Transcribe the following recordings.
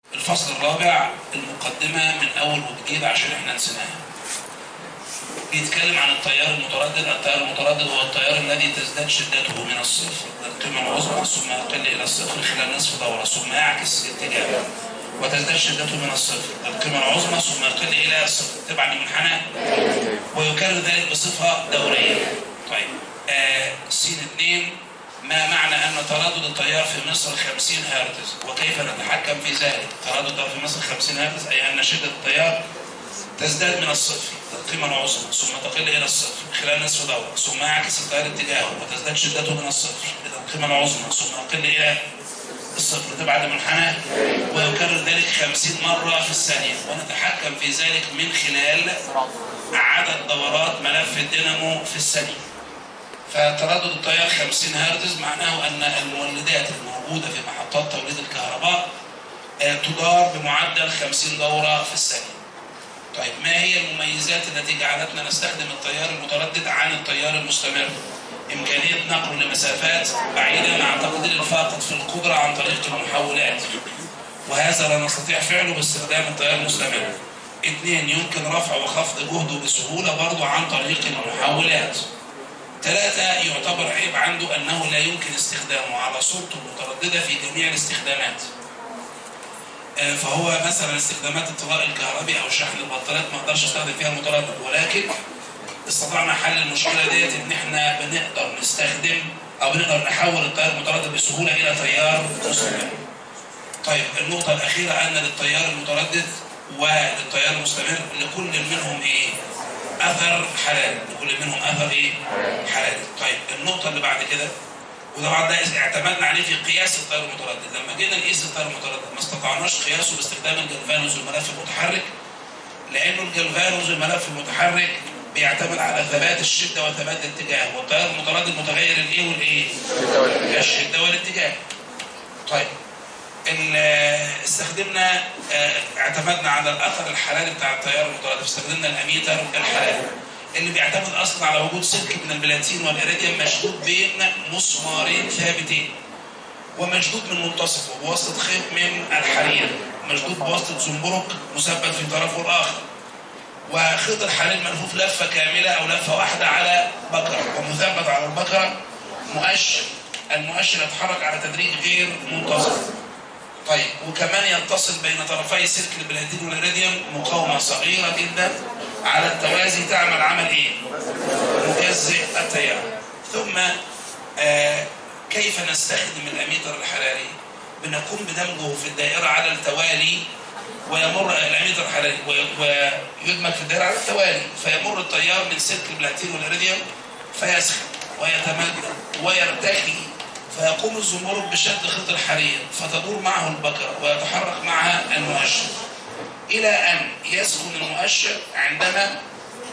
الفصل الرابع المقدمة من أول وجديد عشان احنا نسيناها. بيتكلم عن التيار المتردد، التيار المتردد هو التيار الذي تزداد شدته من الصفر للقيمة العظمى ثم يقل إلى الصفر خلال نصف دورة ثم يعكس الاتجاه وتزداد شدته من الصفر للقيمة العظمى ثم يقل إلى الصفر تبع المنحنى ويكرر ذلك بصفة دورية. طيب آه سين 2 ما معنى أن تردد التيار في مصر 50 هرتز وكيف نتحكم في ذلك؟ تردد التيار في مصر 50 هرتز أي أن شدة التيار تزداد من الصفر القيمة العظمى ثم تقل إلى الصفر خلال نصف دورة ثم يعكس التيار اتجاهه وتزداد شدته من الصفر إلى القيمة العظمى ثم يقل إلى الصفر تبع المنحنى ويكرر ذلك 50 مرة في الثانية ونتحكم في ذلك من خلال عدد دورات ملف الدينامو في الثانية فتردد التيار 50 هرتز معناه ان المولدات الموجوده في محطات توليد الكهرباء تدار بمعدل 50 دوره في الثانيه. طيب ما هي المميزات التي جعلتنا نستخدم التيار المتردد عن التيار المستمر؟ امكانيه نقله لمسافات بعيده مع تقدير الفاقد في القدره عن طريق المحولات. وهذا لا نستطيع فعله باستخدام التيار المستمر. اثنين يمكن رفع وخفض جهده بسهوله برضه عن طريق المحولات. ثلاثة يعتبر عيب عنده أنه لا يمكن استخدامه على صورته المترددة في جميع الاستخدامات. فهو مثلا استخدامات الطلاء الكهربي أو شحن البطاريات ما اقدرش استخدم فيها المتردد ولكن استطعنا حل المشكلة ديت إن إحنا بنقدر نستخدم أو بنقدر نحول التيار المتردد بسهولة إلى تيار مستمر. طيب النقطة الأخيرة أن للتيار المتردد وللتيار المستمر لكل منهم إيه؟ اثر حلال لكل منهم اثر ايه حلال طيب النقطه اللي بعد كده وطبعا ده اعتمدنا عليه في قياس التيار المتردد لما جينا نقيس التيار المتردد ما استطعناش قياسه باستخدام الجلفانوز والملف المتحرك لانه الجلفانوز والملف المتحرك بيعتمد على ثبات الشده وثبات الاتجاه والتيار المتردد متغير الايه والايه الشده والاتجاه طيب استخدمنا اعتمدنا على الاثر الحراري بتاع التيار المتردد استخدمنا الاميتر الحراري اللي بيعتمد اصلا على وجود سلك من البلاتين والإيريديوم مشدود بين مسمارين ثابتين ومشدود من منتصفه بواسطه خيط من الحرير مشدود بواسطه زنبرك مثبت في طرفه الاخر وخيط الحرير ملفوف لفه كامله او لفه واحده على بكره ومثبت على البكره مؤشر المؤشر يتحرك على تدريج غير منتظم طيب وكمان يتصل بين طرفي سلك البلاتين والإيريديوم مقاومة صغيرة جدا على التوازي تعمل عمل ايه؟ مجزئ التيار ثم آه كيف نستخدم الأميتر الحراري؟ بنقوم بدمجه في الدائرة على التوالي ويمر الأميتر الحراري ويدمج في الدائرة على التوالي فيمر التيار من سلك البلاتين والإيريديوم فيسخن ويتمدد ويرتخي فيقوم الزمرد بشد خيط الحرير فتدور معه البكرة ويتحرك معها المؤشر إلى أن يسكن المؤشر عندما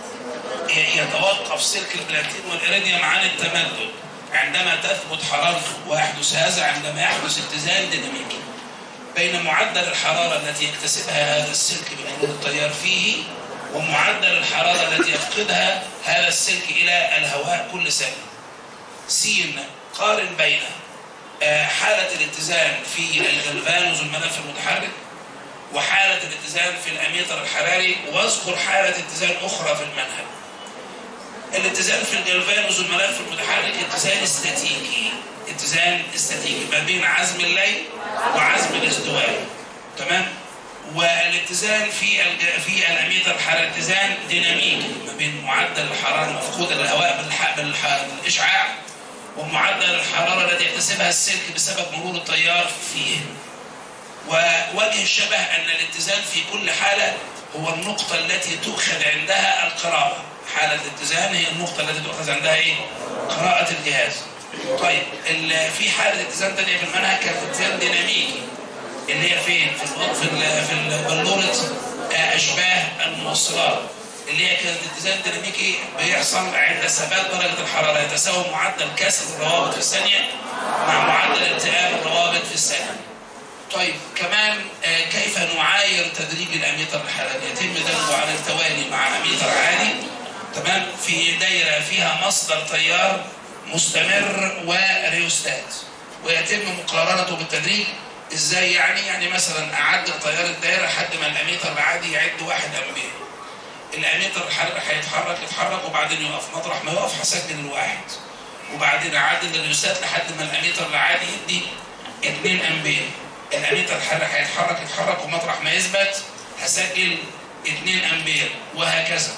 يتوقف سلك البلاتين والإيريديوم عن التمدد عندما تثبت حرارته ويحدث هذا عندما يحدث اتزان ديناميكي بين معدل الحرارة التي يكتسبها هذا السلك بمرور التيار فيه ومعدل الحرارة التي يفقدها هذا السلك إلى الهواء كل ثانية. سين قارن بين حالة الاتزان في الجلفانوز الملف المتحرك وحالة الاتزان في الأميتر الحراري واذكر حالة اتزان أخرى في المنهج. الاتزان في الجلفانوز الملف المتحرك اتزان استاتيكي اتزان استاتيكي ما بين عزم الليل وعزم الازدواج تمام؟ والاتزان في الج... في الاميتر الحراري اتزان ديناميكي ما بين معدل الحراره المفقوده للهواء بالح... بالح... بالاشعاع ومعدل الحرارة التي يكتسبها السلك بسبب مرور التيار فيه ووجه الشبه أن الاتزان في كل حالة هو النقطة التي تؤخذ عندها القراءة حالة الاتزان هي النقطة التي تؤخذ عندها إيه؟ قراءة الجهاز طيب في حالة اتزان تانية في المنهج كانت اتزان ديناميكي اللي هي فين؟ في في في البلورة أشباه الموصلات اللي هي كانت اتزان ديناميكي بيحصل عند ثبات درجة الحرارة يتساوى معدل كسر الروابط في الثانية مع معدل التئام الروابط في الثانية. طيب كمان آه كيف نعاير تدريج الاميتر الحراري؟ يتم دمجه على التوالي مع اميتر عادي تمام في دايره فيها مصدر تيار مستمر وريوستات ويتم مقارنته بالتدريج ازاي يعني يعني مثلا اعدل تيار الدايره لحد ما الاميتر العادي يعد واحد امبير الاميتر الحرق هيتحرك يتحرك وبعدين يقف مطرح ما يقف هسجل الواحد وبعدين اعدل الريسات لحد ما الاميتر العادي يدي 2 امبير الاميتر الحرق هيتحرك يتحرك ومطرح ما يثبت هسجل 2 امبير وهكذا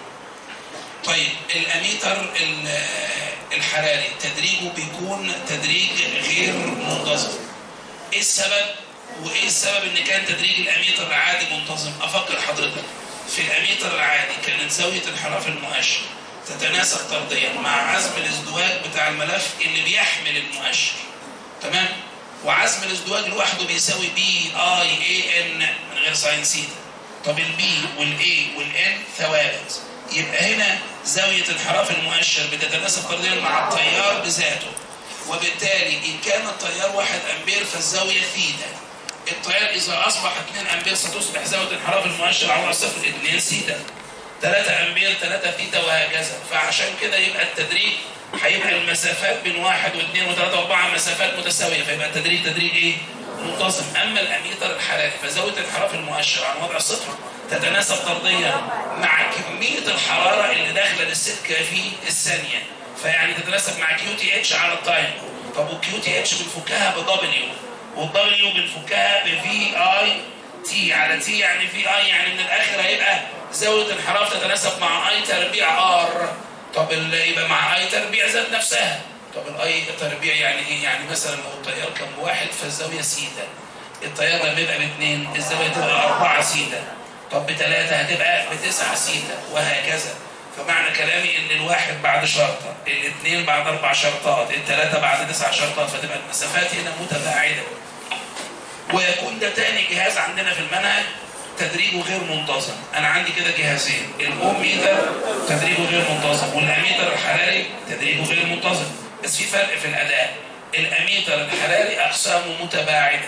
طيب الاميتر ال- الحراري تدريجه بيكون تدريج غير منتظم ايه السبب وايه السبب ان كان تدريج الاميتر العادي منتظم افكر حضرتك في الاميتر العادي كانت زاويه انحراف المؤشر تتناسب طرديا مع عزم الازدواج بتاع الملف اللي بيحمل المؤشر تمام وعزم الازدواج لوحده بيساوي بي اي اي ان من غير ساين سيتا طب البي والاي والان ثوابت يبقى هنا زاويه انحراف المؤشر بتتناسب طرديا مع التيار بذاته وبالتالي ان كان التيار 1 امبير فالزاويه ثيتا التيار اذا اصبح 2 امبير ستصبح زاويه انحراف المؤشر على صفر 2 سيتا 3 امبير 3 ثيتا وهكذا فعشان كده يبقى التدريج هيبقى المسافات بين واحد واثنين وثلاثة وأربعة مسافات متساوية فيبقى التدريج تدريج إيه؟ منتظم أما الأميتر الحراري فزاوية انحراف المؤشر عن وضع الصفر تتناسب طرديا مع كمية الحرارة اللي داخلة للسلك في الثانية فيعني تتناسب مع كيو تي اتش على التايم طب والكيو تي اتش بنفكها بدبليو والدبليو بنفكها بفي اي تي على تي يعني في اي يعني من الاخر هيبقى زاويه انحراف تتناسب مع اي تربيع ار طب ال- يبقى مع اي تربيع ذات نفسها طب الاي تربيع يعني ايه؟ يعني مثلا لو التيار كان بواحد فالزاويه سيتا التيار لما يبقى باثنين الزاويه تبقى 4 سيتا طب بثلاثه هتبقى بتسعة سيتا وهكذا فمعنى كلامي ان الواحد بعد شرطه الاثنين بعد اربع شرطات الثلاثه بعد تسع شرطات فتبقى المسافات هنا متباعده ويكون ده تاني جهاز عندنا في المنهج تدريجه غير منتظم انا عندي كده جهازين الاوم ميتر تدريجه غير منتظم والاميتر الحراري تدريجه غير منتظم بس في فرق في الاداء الاميتر الحراري اقسامه متباعده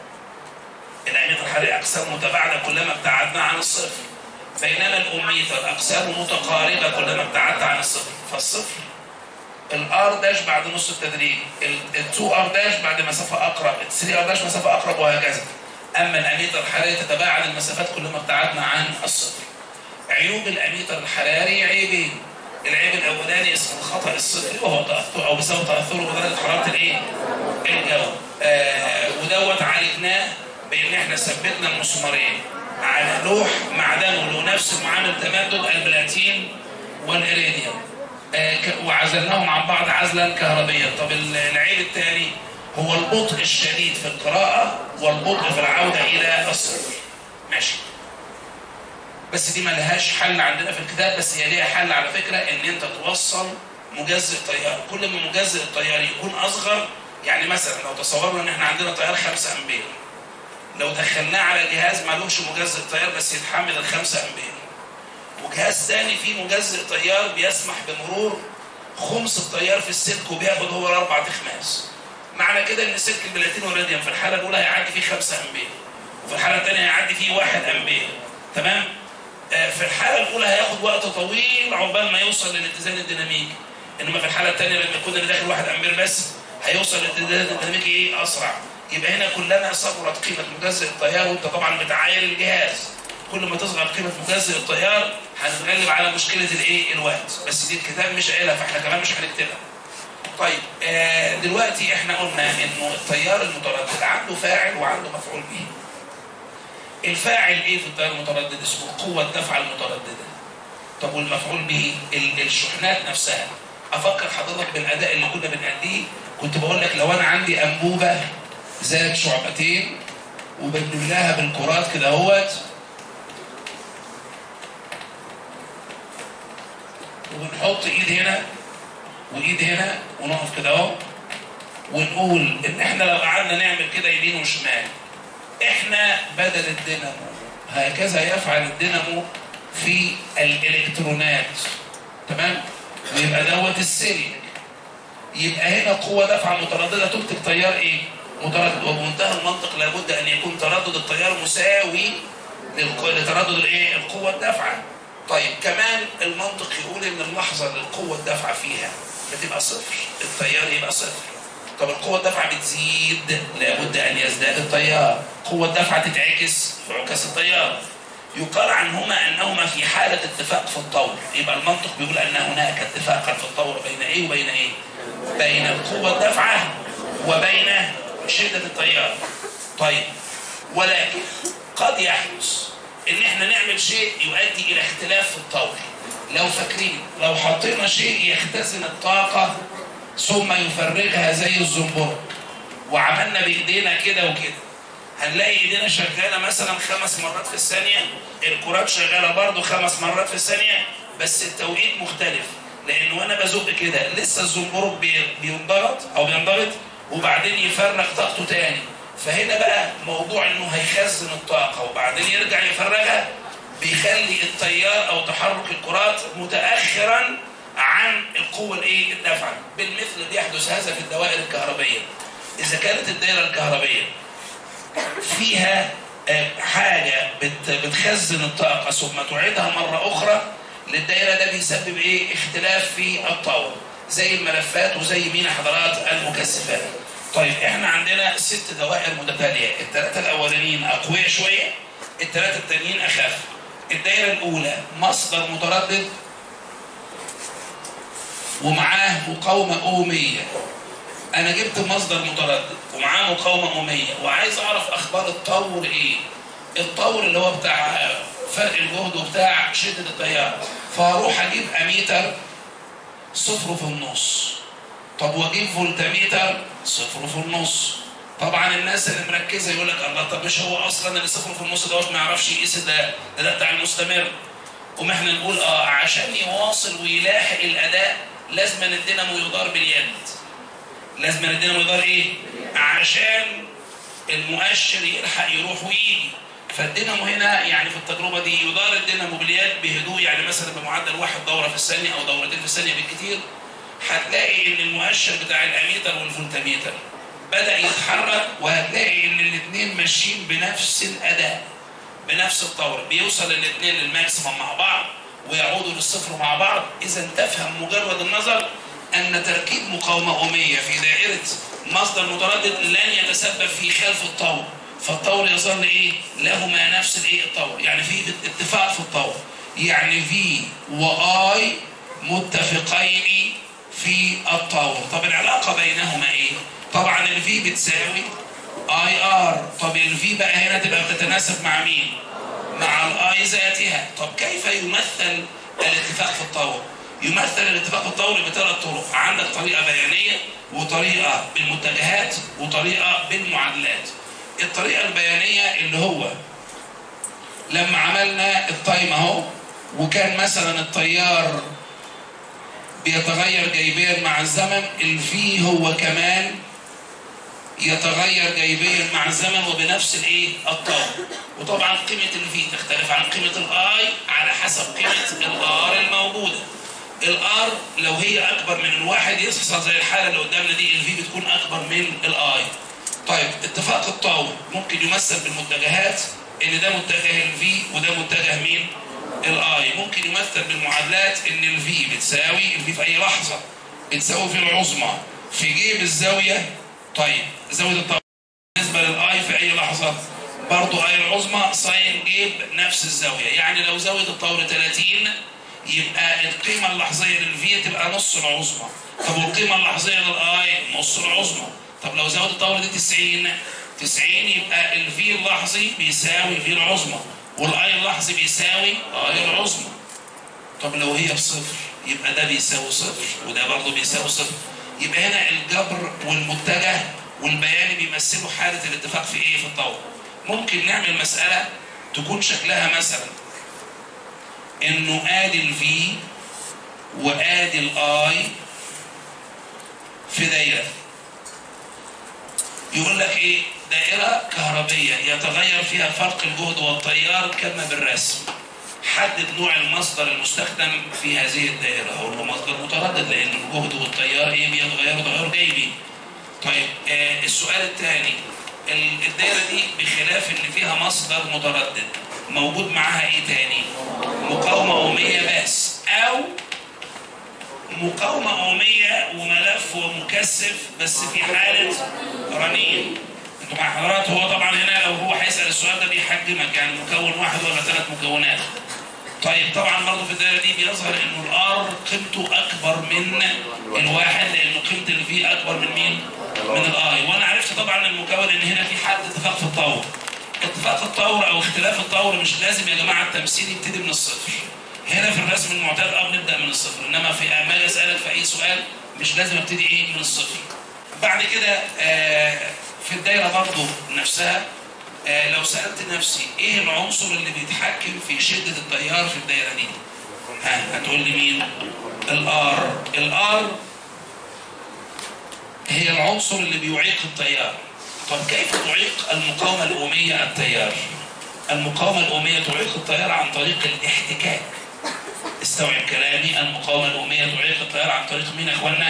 الاميتر الحراري اقسامه متباعده كلما ابتعدنا عن الصفر بينما الاوميتر اقسامه متقاربه كلما ابتعدت عن الصفر فالصفر الار داش بعد نص التدريج ال2 ار داش بعد مسافه اقرب ال3 ار داش مسافه اقرب وهكذا اما الاميتر الحراري تتباعد المسافات كلما ابتعدنا عن الصفر عيوب الاميتر الحراري عيبين العيب الاولاني اسمه الخطا الصفري وهو تاثر او بسبب تاثره بدرجه حراره الايه؟ الجو آه ودوت عالجناه بان احنا ثبتنا المسمارين على لوح معدنه له نفس معامل تمدد البلاتين والإيريديوم آه، ك- وعزلناهم عن بعض عزلا كهربيا طب ال- العيب الثاني هو البطء الشديد في القراءة والبطء في العودة إلى الصفر ماشي بس دي ملهاش حل عندنا في الكتاب بس هي ليها حل على فكرة ان انت توصل مجزء طيار كل ما مجزء الطيار يكون اصغر يعني مثلا لو تصورنا ان احنا عندنا طيار 5 امبير لو دخلناه على جهاز مالوش مجزء طيار بس يتحمل الخمسة امبير وجهاز ثاني فيه مجزء طيار بيسمح بمرور خمس التيار في السلك وبياخد هو الاربع تخماس معنى كده ان سلك البلاتين والراديوم في الحاله الاولى هيعدي فيه 5 امبير وفي الحاله الثانيه هيعدي فيه 1 امبير تمام آه، في الحاله الاولى هياخد وقت طويل عقبال ما يوصل للاتزان الديناميكي انما في الحاله الثانيه لما يكون اللي داخل 1 امبير بس هيوصل للاتزان الديناميكي ايه اسرع يبقى هنا كلما صغرت قيمه مجزء التيار وانت طبعا بتعاير الجهاز كل ما تصغر قيمه مجزء التيار هنتغلب على مشكله الايه الوقت بس دي الكتاب مش قايلها فاحنا كمان مش هنكتبها طيب آه دلوقتي احنا قلنا انه التيار المتردد عنده فاعل وعنده مفعول به الفاعل ايه في التيار المتردد اسمه قوه الدفع المتردده طب والمفعول به ال- الشحنات نفسها افكر حضرتك بالاداء اللي كنا بنأديه كنت بقول لك لو انا عندي انبوبه ذات شعبتين وبنملاها بالكرات كده اهوت وبنحط ايد هنا وايد هنا ونقف كده اهو ونقول ان احنا لو قعدنا نعمل كده يمين وشمال احنا بدل الدينامو هكذا يفعل الدينامو في الالكترونات تمام ويبقى دوت السلك يبقى هنا قوه دفعه متردده تنتج تيار ايه متردد وبمنتهى المنطق لابد ان يكون تردد التيار مساوي للق- لتردد الايه القوه الدافعه طيب كمان المنطق يقول ان اللحظه اللي القوه الدافعه فيها بتبقى صفر التيار يبقى صفر طب القوة الدافعة بتزيد لابد أن يزداد التيار قوة الدفعة تتعكس في عكاس التيار يقال عنهما أنهما في حالة اتفاق في الطور يبقى المنطق بيقول أن هناك اتفاقا في الطور بين إيه وبين إيه بين القوة الدافعة وبين شدة التيار طيب ولكن قد يحدث ان احنا نعمل شيء يؤدي الى اختلاف في الطور لو فاكرين لو حطينا شيء يختزن الطاقة ثم يفرغها زي الزنبرك وعملنا بايدينا كده وكده هنلاقي ايدينا شغالة مثلا خمس مرات في الثانية الكرات شغالة برضو خمس مرات في الثانية بس التوقيت مختلف لان وانا بزق كده لسه الزنبرك بي- بينضغط او بينضغط وبعدين يفرغ طاقته تاني فهنا بقى موضوع انه هيخزن الطاقة وبعدين يرجع يفرغها بيخلي التيار او تحرك الكرات متاخرا عن القوه الايه الدافعه بالمثل بيحدث هذا في الدوائر الكهربيه اذا كانت الدائره الكهربيه فيها آه، حاجه بت- بتخزن الطاقه ثم تعيدها مره اخرى للدائره ده بيسبب ايه اختلاف في الطاقه زي الملفات وزي مين حضرات المكثفات طيب احنا عندنا ست دوائر متتاليه الثلاثه الاولانيين اقوياء شويه الثلاثه التانيين اخف الدائره الاولى مصدر متردد ومعاه مقاومه اوميه انا جبت مصدر متردد ومعاه مقاومه اوميه وعايز اعرف اخبار الطور ايه الطور اللي هو بتاع فرق الجهد وبتاع شده التيار فاروح اجيب اميتر صفر في النص طب واجيب فولتميتر صفر في النص طبعا الناس اللي مركزه يقول لك الله طب مش هو اصلا اللي صفر في النص دوت ما يعرفش يقيس ده ده, ده بتاع المستمر قوم احنا نقول اه عشان يواصل ويلاحق الاداء لازم الدينامو يدار باليد لازم الدينامو يدار ايه عشان المؤشر يلحق يروح ويجي فالدينامو هنا يعني في التجربه دي يدار الدينامو باليد بهدوء يعني مثلا بمعدل واحد دوره في الثانيه او دورتين في الثانيه بالكثير هتلاقي ان المؤشر بتاع الاميتر والفولتميتر بدا يتحرك وهتلاقي ان الاثنين ماشيين بنفس الاداء بنفس الطور بيوصل الاثنين للماكسيمم مع بعض ويعودوا للصفر مع بعض اذا تفهم مجرد النظر ان تركيب مقاومه اوميه في دائره مصدر متردد لن يتسبب في خلف الطور فالطور يظل ايه لهما نفس الايه الطور يعني في اتفاق في الطور يعني في واي متفقين في الطور طب العلاقه بينهما ايه طبعا الفي بتساوي اي ار طب الفي بقى هنا تبقى بتتناسب مع مين مع الاي ذاتها طب كيف يمثل الاتفاق في الطور يمثل الاتفاق في الطور بثلاث طرق عندك طريقه بيانيه وطريقه بالمتجهات وطريقه بالمعادلات الطريقه البيانيه اللي هو لما عملنا التايم اهو وكان مثلا التيار بيتغير جيبيا مع الزمن الفي هو كمان يتغير جيبيا مع الزمن وبنفس الايه الطاقه وطبعا قيمه الفي تختلف عن قيمه الاي على حسب قيمه الار الموجوده الار لو هي اكبر من الواحد يحصل زي الحاله اللي قدامنا دي الفي بتكون اكبر من الاي طيب اتفاق الطاول ممكن يمثل بالمتجهات ان ده متجه الفي وده متجه مين الاي ممكن يمثل بالمعادلات ان الفي بتساوي الفي في اي لحظه بتساوي في العظمى في جيب الزاويه طيب زاويه الطاوله بالنسبه للاي في اي لحظه برضه اي العظمى ساين جيب نفس الزاويه يعني لو زاويه الطاوله 30 يبقى القيمه اللحظيه للفي تبقى نص العظمى طب والقيمه اللحظيه للاي نص العظمى طب لو زاويه الطاوله دي 90 90 يبقى الفي اللحظي بيساوي في العظمى والاي اللحظي بيساوي اي العظمى طب لو هي بصفر يبقى ده بيساوي صفر وده برضه بيساوي صفر يبقى هنا الجبر والمتجه والبياني بيمثلوا حاله الاتفاق في ايه في الطاوله ممكن نعمل مساله تكون شكلها مثلا انه ادي الفي وادي الاي في دايره يقول لك ايه دائره كهربيه يتغير فيها فرق الجهد والتيار كما بالرسم حدد نوع المصدر المستخدم في هذه الدائره هو له مصدر متردد لان الجهد والتيار ايه بيتغيروا تغير جيبي طيب آه السؤال الثاني الدائره دي بخلاف ان فيها مصدر متردد موجود معاها ايه تاني مقاومه اوميه بس او مقاومة أومية وملف ومكثف بس في حالة رنين انتوا مع حضرات هو طبعا هنا لو هو هيسأل السؤال ده بيحجمك يعني مكون واحد ولا ثلاث مكونات طيب طبعا برضه في الدايره دي بيظهر انه الار قيمته اكبر من الواحد لانه قيمه الفي اكبر من مين؟ من الاي وانا عرفت طبعا المكون ان هنا في حد اتفاق في الطور اتفاق الطور او اختلاف الطور مش لازم يا جماعه التمثيل يبتدي من الصفر هنا في الرسم المعتاد اه بنبدا من الصفر انما في اما اجي اسالك في اي سؤال مش لازم ابتدي ايه من الصفر بعد كده آه في الدايره برضه نفسها آه لو سالت نفسي ايه العنصر اللي بيتحكم في شده التيار في الدايره دي ها هتقول لي مين الار الار هي العنصر اللي بيعيق التيار طب كيف تعيق المقاومه الاوميه التيار المقاومه الاوميه تعيق التيار عن طريق الاحتكاك استوعب كلامي المقاومه الاوميه تعيق التيار عن طريق مين يا اخوانا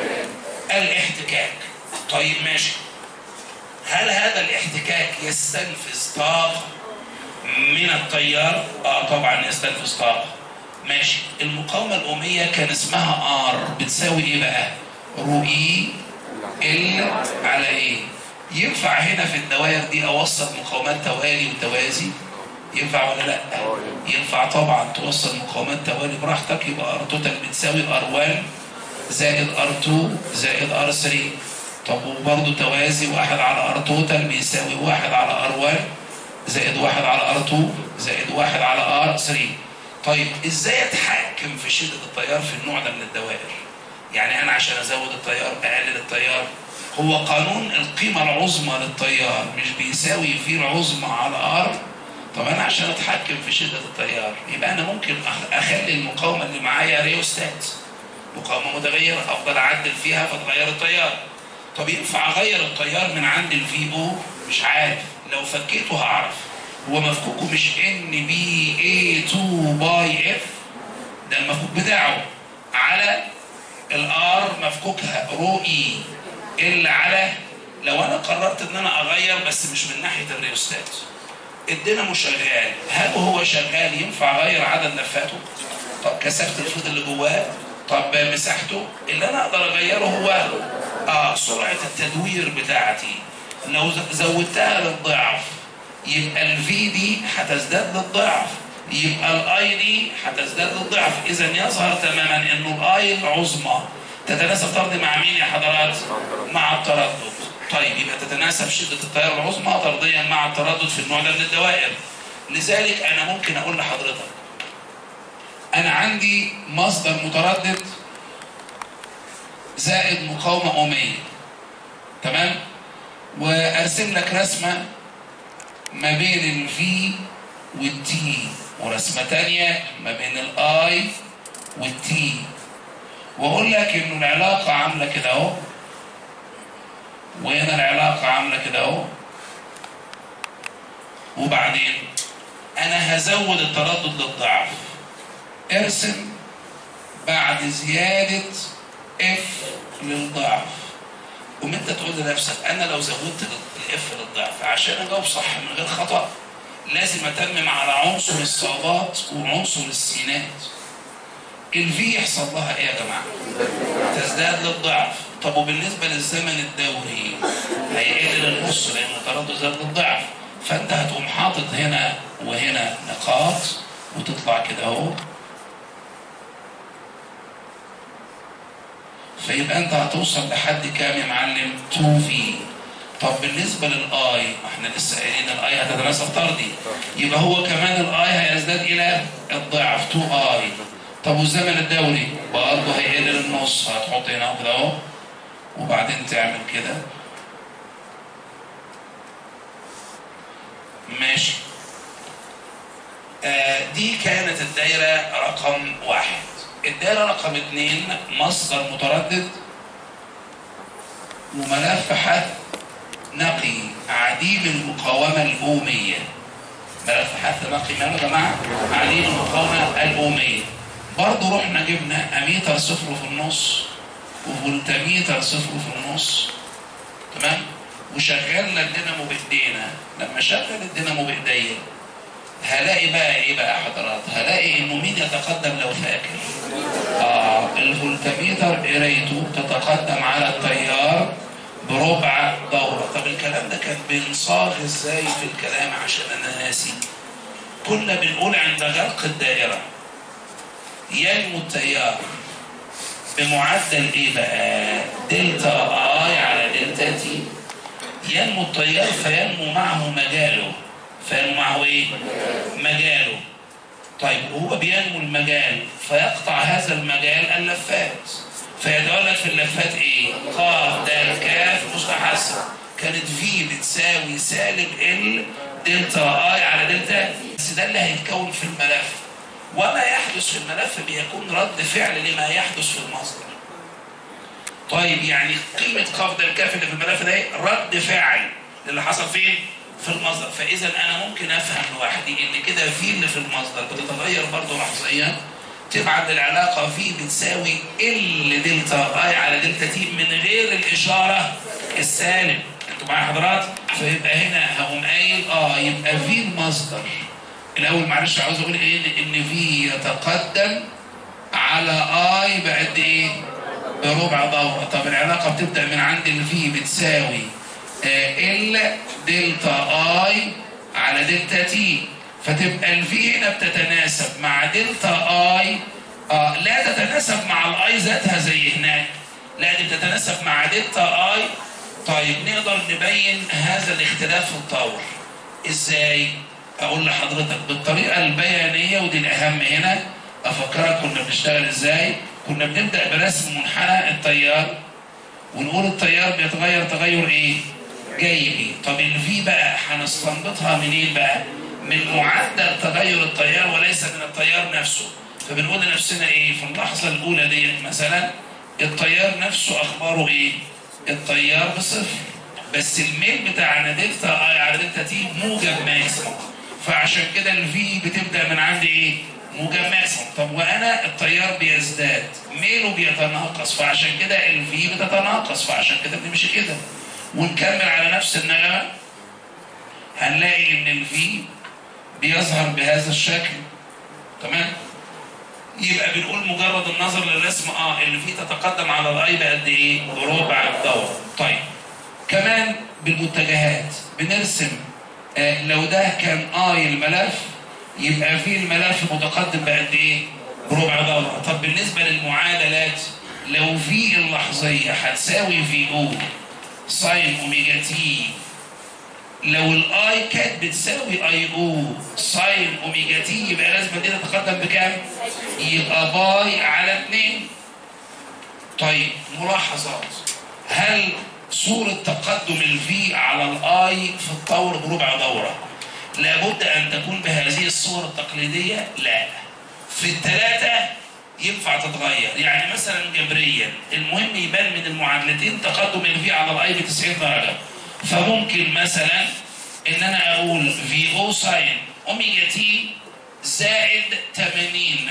الاحتكاك طيب ماشي هل هذا الاحتكاك يستنفذ طاقة من التيار؟ اه طبعا يستنفذ طاقة. ماشي، المقاومة الأومية كان اسمها ار بتساوي ايه بقى؟ رو اي ال على ايه؟ ينفع هنا في الدوائر دي اوصل مقاومات توالي وتوازي؟ ينفع ولا لا؟ ينفع طبعا توصل مقاومات توالي براحتك يبقى ار توتال بتساوي ار 1 زائد ار 2 زائد ار 3 طب وبرضه توازي واحد على ار توتال بيساوي واحد على ار 1 زائد واحد على ار 2 زائد واحد على ار 3 طيب ازاي اتحكم في شده التيار في النوع ده من الدوائر؟ يعني انا عشان ازود التيار اقلل التيار هو قانون القيمه العظمى للتيار مش بيساوي في العظمى على ار طب انا عشان اتحكم في شده التيار يبقى انا ممكن اخلي المقاومه اللي معايا ريوستات مقاومه متغيره افضل اعدل فيها فتغير التيار طب ينفع اغير التيار من عند الفي او مش عارف لو فكيته هعرف هو مفكوكه مش ان بي اي 2 باي اف ده المفكوك بتاعه على الار مفكوكها رو اي ال على لو انا قررت ان انا اغير بس مش من ناحيه الريوستات الدينامو شغال هل هو شغال ينفع اغير عدد لفاته طب كثافه الفيض اللي جواه طب مساحته اللي انا اقدر اغيره هو آه سرعة التدوير بتاعتي لو زودتها للضعف يبقى الفي دي هتزداد للضعف يبقى الاي دي هتزداد للضعف اذا يظهر تماما انه الاي العظمى تتناسب طردي مع مين يا حضرات؟ مع التردد طيب يبقى تتناسب شدة التيار العظمى طرديا مع التردد في النوع ده من الدوائر لذلك انا ممكن اقول لحضرتك انا عندي مصدر متردد زائد مقاومة أومية تمام وأرسم لك رسمة ما بين الفي والتي ورسمة تانية ما بين الآي والتي وأقول لك إنه العلاقة عاملة كده أهو وهنا العلاقة عاملة كده أهو وبعدين أنا هزود التردد للضعف ارسم بعد زيادة اف للضعف قوم انت تقول لنفسك انا لو زودت الاف للضعف عشان اجاوب صح من غير خطا لازم اتمم على عنصر الصادات وعنصر السينات الفي يحصل لها ايه يا جماعه؟ تزداد للضعف طب وبالنسبه للزمن الدوري هيقل للنص لان التردد زاد للضعف فانت هتقوم حاطط هنا وهنا نقاط وتطلع كده اهو فيبقى انت هتوصل لحد كام يا معلم 2 في طب بالنسبه للاي ما احنا لسه قايلين الاي هتتناسب طردي يبقى هو كمان الاي هيزداد الى الضعف 2 اي طب والزمن الدوري برضه هيقل للنص هتحط هنا كده اهو وبعدين تعمل كده ماشي آه دي كانت الدايره رقم واحد الدائرة رقم اثنين مصدر متردد وملف حث نقي عديم المقاومة الأومية ملف حث نقي ماله يا جماعة؟ عديم المقاومة الأومية برضه رحنا جبنا أميتر صفر في النص وفولتميتر صفر في النص تمام؟ وشغلنا الدينامو بإيدينا لما شغل الدينامو بإيديا هلاقي بقى ايه بقى حضرات هلاقي انه مين يتقدم لو فاكر اه الفولتميتر قرايته تتقدم على التيار بربع دورة طب الكلام ده كان بينصاغ ازاي في الكلام عشان انا ناسي كنا بنقول عند غلق الدائرة ينمو التيار بمعدل ايه بقى دلتا اي على دلتا تي ينمو التيار فينمو معه مجاله فينمو معه ايه مجاله طيب وهو بينمو المجال فيقطع هذا المجال اللفات فيتولد في اللفات ايه قاف دال كاف مستحسن كانت في بتساوي سالب ال دلتا اي على دلتا بس ده اللي هيتكون في الملف وما يحدث في الملف بيكون رد فعل لما يحدث في المصدر طيب يعني قيمة قاف دال كاف اللي في الملف ده رد فعل للي حصل فين في المصدر فاذا انا ممكن افهم لوحدي ان كده في اللي في المصدر بتتغير برضه لحظيا تبعت العلاقة في بتساوي ال دلتا اي على دلتا تي من غير الاشارة السالب انتوا معايا حضرات فيبقى هنا هقوم قايل اه يبقى في المصدر الاول معلش عاوز اقول ايه ان في يتقدم على اي بقد ايه بربع دورة طب العلاقة بتبدأ من عند الفي بتساوي ال دلتا اي على دلتا تي فتبقى الفي هنا بتتناسب مع دلتا اي آه لا تتناسب مع الاي ذاتها زي هناك لا دي بتتناسب مع دلتا اي طيب نقدر نبين هذا الاختلاف في الطور ازاي اقول لحضرتك بالطريقه البيانيه ودي الاهم هنا افكرك كنا بنشتغل ازاي كنا بنبدا برسم منحنى التيار ونقول التيار بيتغير تغير ايه جايبي طب الفي بقى هنستنبطها منين بقى من معدل تغير التيار وليس من التيار نفسه فبنقول لنفسنا ايه في اللحظه الاولى ديت مثلا التيار نفسه اخباره ايه التيار بصفر بس الميل بتاعنا دلتا اي على دلتا تي موجب ماكسيموم فعشان كده الفي بتبدا من عند ايه موجب ماكسيموم طب وانا التيار بيزداد ميله بيتناقص فعشان كده الفي بتتناقص فعشان كده بنمشي كده ونكمل على نفس النغمه هنلاقي ان الفي بيظهر بهذا الشكل تمام يبقى بنقول مجرد النظر للرسم اه اللي فيه تتقدم على الاي بقد ايه بربع الدوره طيب كمان بالمتجهات بنرسم آه لو ده كان اي الملف يبقى في الملف متقدم بقد ايه بربع دوره طب بالنسبه للمعادلات لو في اللحظيه هتساوي في او ساين اوميجا تي لو الاي كانت بتساوي اي او ساين اوميجا تي يبقى لازم دي تتقدم بكام؟ يبقى باي على 2 طيب ملاحظات هل صورة تقدم الفي على الاي في الطور بربع دورة لابد ان تكون بهذه الصورة التقليدية؟ لا في الثلاثة ينفع تتغير يعني مثلا جبريا المهم يبان من المعادلتين تقدم الفي على الاي ب 90 درجة فممكن مثلا ان انا اقول في او ساين اوميجا تي زائد 80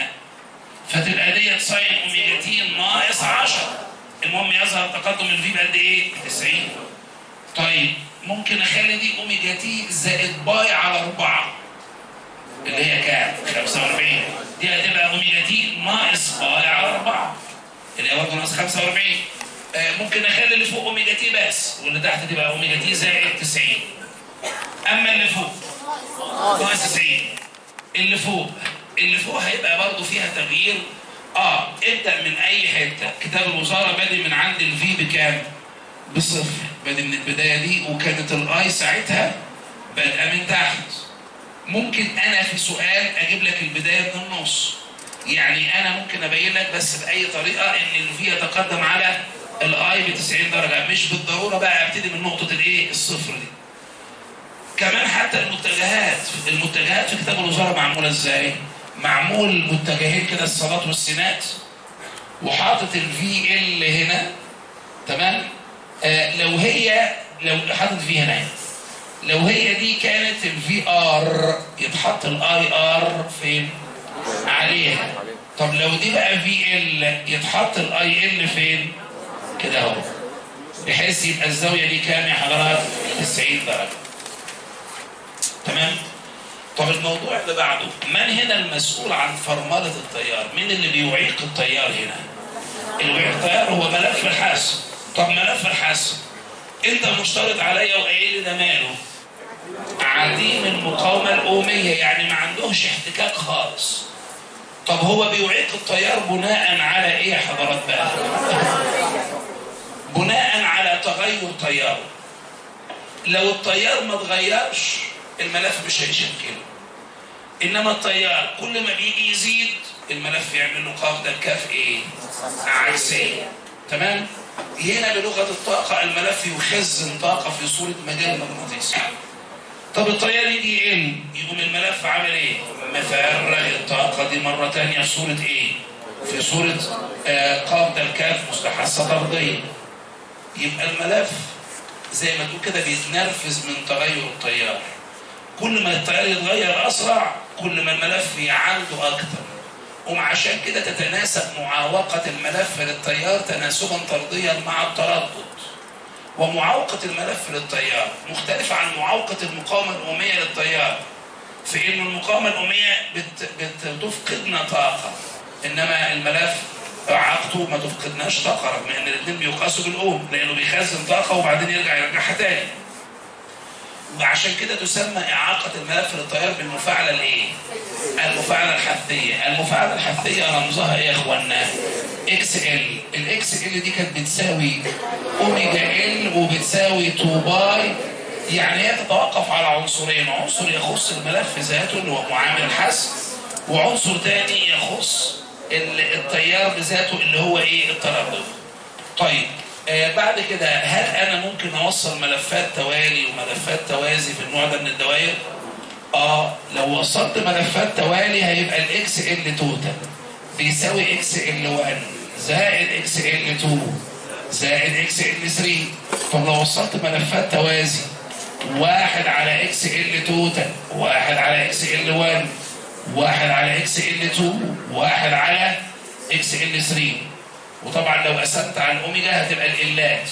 فتبقى ديت ساين اوميجا تي ناقص 10 المهم يظهر تقدم الفي بقد ايه؟ 90 طيب ممكن اخلي دي اوميجا تي زائد باي على 4 اللي هي كام؟ 45 دي هتبقى اوميجا تي ناقص باي على 4 اللي هي برضه ناقص 45 آه ممكن اخلي اللي فوق اوميجا تي بس واللي تحت تبقى اوميجا تي زائد 90 اما اللي فوق ناقص 90 اللي فوق اللي فوق هيبقى برضه فيها تغيير اه ابدا من اي حته كتاب الوزاره بادئ من عند الفي بكام؟ بصفر بادئ من البدايه دي وكانت الاي ساعتها بادئه من تحت ممكن انا في سؤال اجيب لك البدايه من النص يعني انا ممكن ابين لك بس باي طريقه ان الفي يتقدم على الاي ب 90 درجه مش بالضروره بقى ابتدي من نقطه الايه الصفر دي كمان حتى المتجهات المتجهات في كتاب الوزاره معموله ازاي معمول متجهين كده الصلاه والسينات وحاطط الفي ال هنا تمام آه لو هي لو حاطط في هنا لو هي دي كانت الفي ار يتحط الاي ار فين عليها طب لو دي بقى في ال يتحط الاي ال فين كده اهو بحيث يبقى الزاويه دي كام يا حضرات 90 درجه تمام طب الموضوع اللي بعده من هنا المسؤول عن فرمله التيار مين اللي بيعيق التيار هنا الوعي التيار هو ملف الحاسب طب ملف الحاسب انت مشترط عليا وقايل لي ده ماله عديم المقاومة الأومية يعني ما عندهش احتكاك خالص طب هو بيعيق التيار بناء على ايه يا حضرات بقى بناء على تغير تياره لو التيار ما اتغيرش الملف مش هيشكله انما التيار كل ما بيجي يزيد الملف يعمل له قابضه الكاف ايه عكسيه تمام هنا بلغه الطاقه الملف يخزن طاقه في صوره مجال مغناطيسي طب التيار يجي يقل يقوم الملف عامل ايه مفرغ الطاقه دي مره ثانيه في صوره ايه في صوره آه قابضه الكاف مستحثه طرديه يبقى الملف زي ما تقول كده بيتنرفز من تغير التيار كل ما التيار يتغير اسرع كل ما الملف عنده اكتر وعشان كده تتناسب معاوقة الملف للتيار تناسبا طرديا مع التردد ومعاوقة الملف للتيار مختلفة عن معاوقة المقاومة الأمية للتيار في إن المقاومة الأمية بت بتفقدنا طاقة إنما الملف إعاقته ما تفقدناش طاقة رغم إن الاثنين بيقاسوا بالأوم لأنه بيخزن طاقة وبعدين يرجع يرجعها تاني وعشان كده تسمى إعاقة الملف للتيار بالمفاعلة الإيه؟ المفاعلة الحثية، المفاعلة الحثية رمزها إيه يا إخوانا؟ إكس إل، الإكس إل دي كانت بتساوي أوميجا إل وبتساوي 2 باي يعني هي تتوقف على عنصرين، عنصر يخص الملف ذاته اللي هو معامل الحث وعنصر تاني يخص التيار بذاته اللي هو إيه؟ التردد. طيب آه بعد كده هل انا ممكن اوصل ملفات توالي وملفات توازي في النوع ده من الدوائر؟ اه لو وصلت ملفات توالي هيبقى الاكس ال توتال بيساوي اكس ال 1 زائد اكس ال 2 زائد اكس ال 3 طب لو وصلت ملفات توازي واحد على اكس ال توتال واحد على اكس ال 1 واحد على اكس ال 2 واحد على اكس ال 3 وطبعا لو قسمت على الاوميجا هتبقى الالات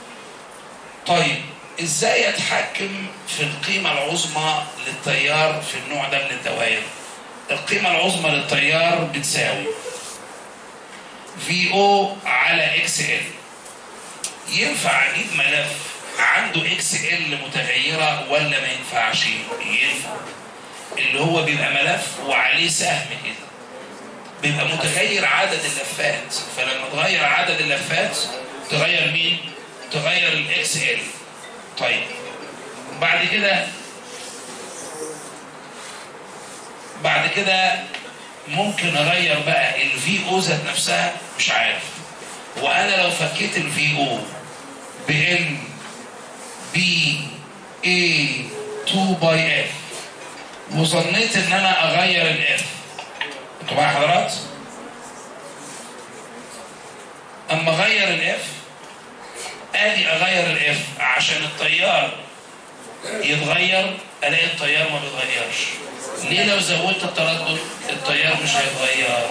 طيب ازاي اتحكم في القيمة العظمى للتيار في النوع ده من الدوائر القيمة العظمى للتيار بتساوي في او على اكس ال ينفع اجيب ملف عنده اكس ال متغيرة ولا ما ينفعش ينفع اللي هو بيبقى ملف وعليه سهم كده بيبقى متغير عدد اللفات فلما تغير عدد اللفات تغير مين تغير الاكس ال طيب بعد كده بعد كده ممكن اغير بقى الفي او ذات نفسها مش عارف وانا لو فكيت الفي او بان بي اي 2 باي اف وظنيت ان انا اغير الاف انتوا معايا حضرات؟ اما اغير الاف ادي اغير الاف عشان التيار يتغير الاقي التيار ما بيتغيرش ليه لو زودت التردد التيار مش هيتغير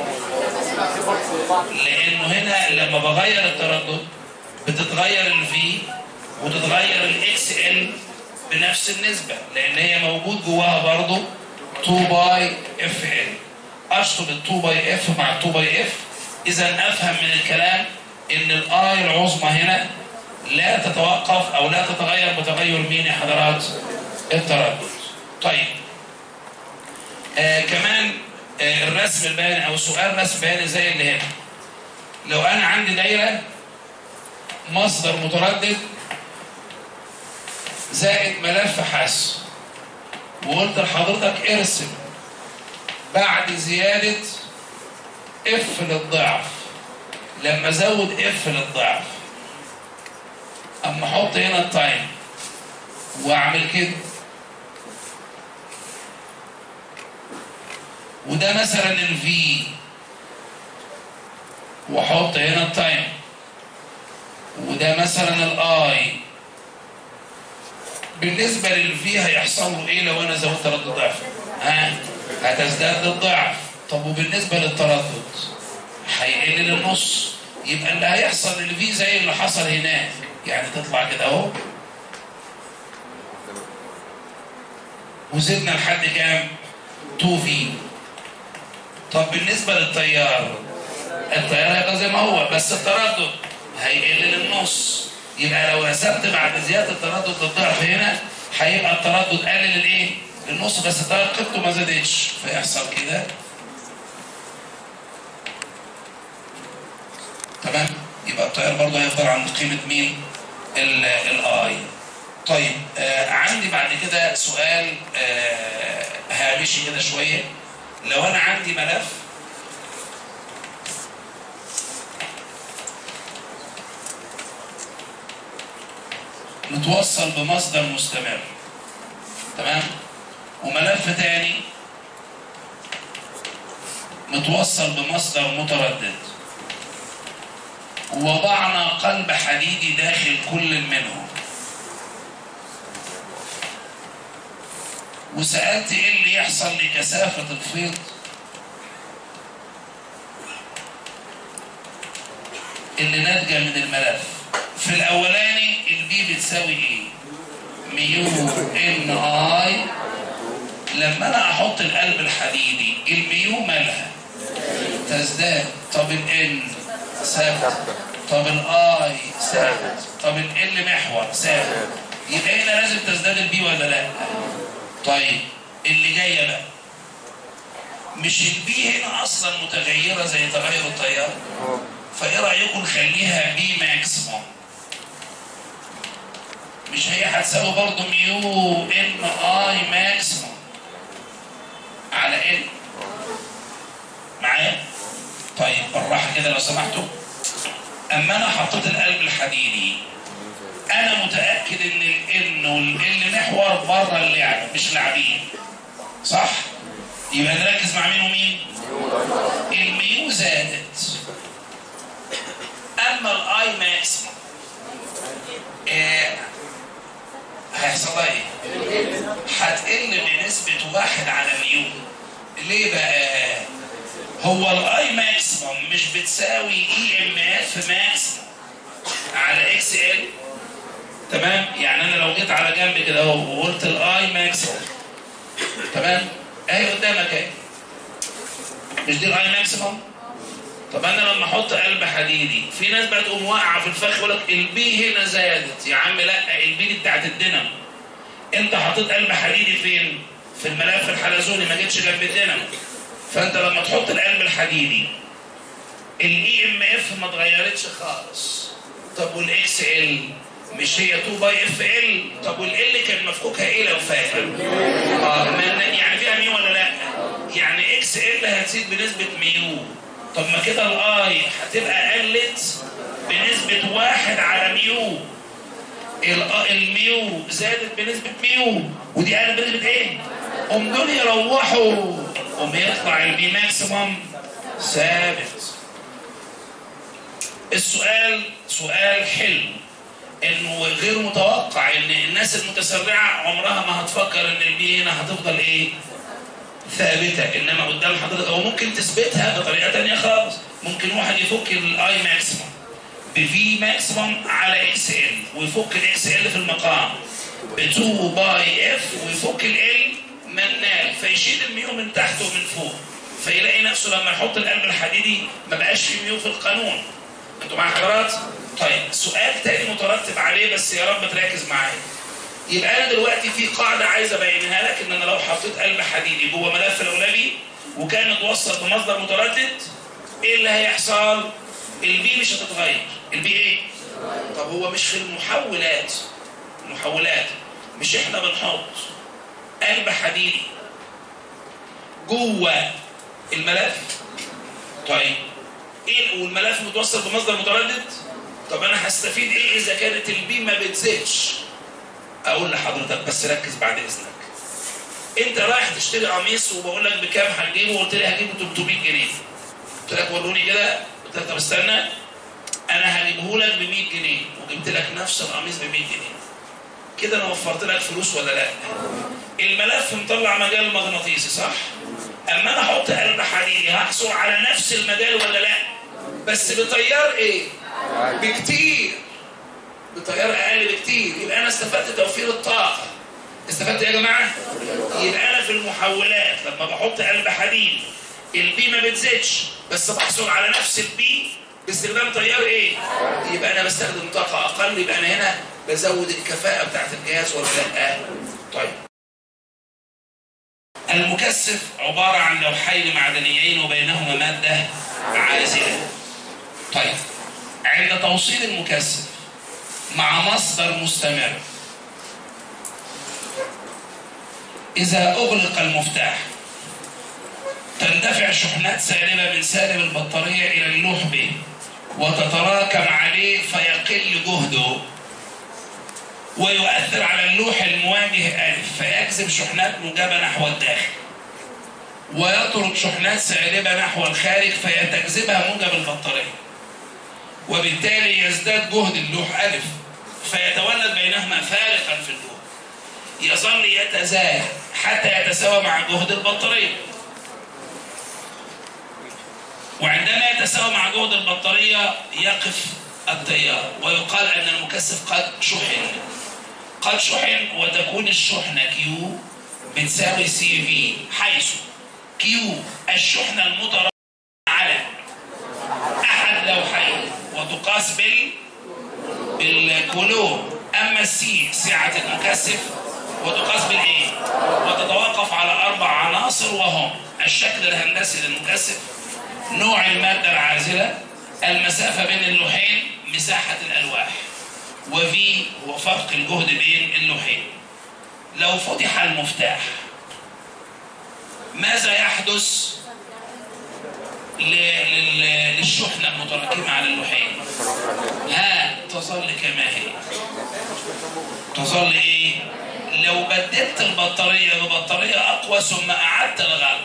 لانه هنا لما بغير التردد بتتغير الفي وتتغير الاكس ال بنفس النسبه لان هي موجود جواها برضه 2 باي اف ال اشطب ال 2 باي اف مع ال 2 باي اف اذا افهم من الكلام ان الاي العظمى هنا لا تتوقف او لا تتغير بتغير مين يا حضرات التردد طيب آه كمان آه الرسم البياني او سؤال رسم بياني زي اللي هنا لو انا عندي دايره مصدر متردد زائد ملف حس وقلت لحضرتك ارسم بعد زيادة اف للضعف لما ازود اف للضعف اما احط هنا التايم واعمل كده وده مثلا الفي واحط هنا التايم وده مثلا الاي بالنسبة للفي هيحصل له ايه لو انا زودت تردد ضعف ها هتزداد الضعف طب وبالنسبة للتردد هيقل للنص يبقى اللي هيحصل للفي زي اللي حصل هناك يعني تطلع كده اهو وزدنا لحد كام 2 في طب بالنسبة للتيار التيار هيبقى زي زي ما هو بس التردد هيقل للنص يبقى لو رسمت بعد زياده التردد للضعف هنا هيبقى التردد قلل الايه؟ للنص بس التيار قيمته ما زادتش فيحصل كده تمام؟ يبقى التيار برضه هيفضل عند قيمه مين؟ الاي طيب آه عندي بعد كده سؤال آه هامشي كده شويه لو انا عندي ملف متوصل بمصدر مستمر تمام وملف تاني متوصل بمصدر متردد ووضعنا قلب حديدي داخل كل منهم وسألت ايه اللي يحصل لكثافة الفيض اللي ناتجة من الملف في الاولاني البي بتساوي ايه ميو ان اي لما انا احط القلب الحديدي الميو مالها تزداد طب الان ثابت طب الاي ثابت طب ال محور ثابت يبقى هنا لازم تزداد البي ولا لا طيب اللي جايه بقى مش البي هنا اصلا متغيره زي تغير التيار فايه رايكم نخليها بي ماكسيموم مش هي هتساوي برضه ميو ان اي ماكسيموم على ان معايا طيب بالراحه كده لو سمحتوا اما انا حطيت القلب الحديدي انا متاكد ان الان والال محور بره اللعبه مش لاعبين صح يبقى نركز مع مين ومين الميو زادت اما الاي ماكسيموم إيه هيحصل لها ايه؟ هتقل بنسبة واحد على ميو ليه بقى؟ هو الاي ماكسيموم مش بتساوي اي ام اف ماكسيموم على اكس ال تمام؟ يعني انا لو جيت على جنب كده اهو وقلت الاي ماكسيموم تمام؟ اهي قدامك اهي مش دي الاي ماكسيموم؟ طب انا لما احط قلب حديدي في ناس بقى تقوم واقعه في الفخ يقول لك البي هنا زادت يا عم لا البي دي بتاعت الدينامو انت حطيت قلب حديدي فين؟ في الملف الحلزوني ما جيتش جنب الدينامو فانت لما تحط القلب الحديدي الاي ام اف ما اتغيرتش خالص طب والاكس ال مش هي 2 باي اف ال طب والال كان مفكوكها ايه لو فاكر؟ اه ما يعني فيها ميو ولا لا؟ يعني اكس ال هتزيد بنسبه ميو طب ما كده الاي هتبقى قلت بنسبة واحد على ميو الميو زادت بنسبة ميو ودي قلت بنسبة ايه؟ قوم دول يروحوا قوم يطلع البي ماكسيموم ثابت السؤال سؤال حلو انه غير متوقع ان الناس المتسرعه عمرها ما هتفكر ان البي هنا هتفضل ايه؟ ثابته انما قدام حضرتك او ممكن تثبتها بطريقه ثانيه خالص ممكن واحد يفك الاي ماكسيموم بفي ماكسيموم على اكس ال ويفك الاكس ال في المقام ب 2 باي اف ويفك ال منال فيشيل الميو من تحت ومن فوق فيلاقي نفسه لما يحط القلب الحديدي ما بقاش في ميو في القانون انتوا معايا حضرات؟ طيب سؤال تاني مترتب عليه بس يا رب تركز معايا يبقى انا دلوقتي في قاعده عايز ابينها لك ان انا لو حطيت قلب حديدي جوه ملف الاولبي وكان متوصل بمصدر متردد ايه اللي هيحصل؟ البي مش هتتغير البي ايه؟ طب هو مش في المحولات المحولات مش احنا بنحط قلب حديدي جوه الملف طيب ايه والملف متوصل بمصدر متردد طب انا هستفيد ايه اذا كانت البي ما بتزيدش اقول لحضرتك بس ركز بعد اذنك انت رايح تشتري قميص وبقول لك بكام هتجيبه وقلت لي هجيبه 300 جنيه قلت لك وروني كده قلت لك طب استنى انا هجيبه لك ب 100 جنيه وجبت لك نفس القميص ب 100 جنيه كده انا وفرت لك فلوس ولا لا الملف مطلع مجال مغناطيسي صح اما انا احط قلب حديدي هحصل على نفس المجال ولا لا بس بتيار ايه بكتير بتيار اقل بكتير يبقى انا استفدت توفير الطاقه استفدت يا جماعه يبقى انا في المحولات لما بحط قلب حديد البي ما بتزيدش بس بحصل على نفس البي باستخدام تيار ايه؟ يبقى انا بستخدم طاقه اقل يبقى انا هنا بزود الكفاءه بتاعت الجهاز ولا لا؟ طيب المكثف عباره عن لوحين معدنيين وبينهما ماده عازله. طيب عند توصيل المكثف مع مصدر مستمر إذا أغلق المفتاح تندفع شحنات سالبة من سالب البطارية إلى اللوح به وتتراكم عليه فيقل جهده ويؤثر على اللوح المواجه ألف فيجذب شحنات موجبة نحو الداخل ويطرد شحنات سالبة نحو الخارج فيتجذبها موجب البطارية وبالتالي يزداد جهد اللوح ألف فيتولد بينهما فارقا في الجهد يظل يتزايد حتى يتساوى مع جهد البطارية وعندما يتساوى مع جهد البطارية يقف التيار ويقال أن المكثف قد شحن قد شحن وتكون الشحنة كيو بتساوي سي في حيث كيو الشحنة المتراكمة على أحد لوحين وتقاس بال بالكولوم أما السي سعة المكثف وتقاس بالايه؟ وتتوقف على اربع عناصر وهم الشكل الهندسي للمكثف نوع الماده العازله المسافه بين اللوحين مساحه الالواح وفي هو فرق الجهد بين اللوحين لو فتح المفتاح ماذا يحدث للشحنة المتراكمة على اللوحين ها تظل كما هي تظل ايه لو بدلت البطارية ببطارية أقوى ثم أعدت الغلق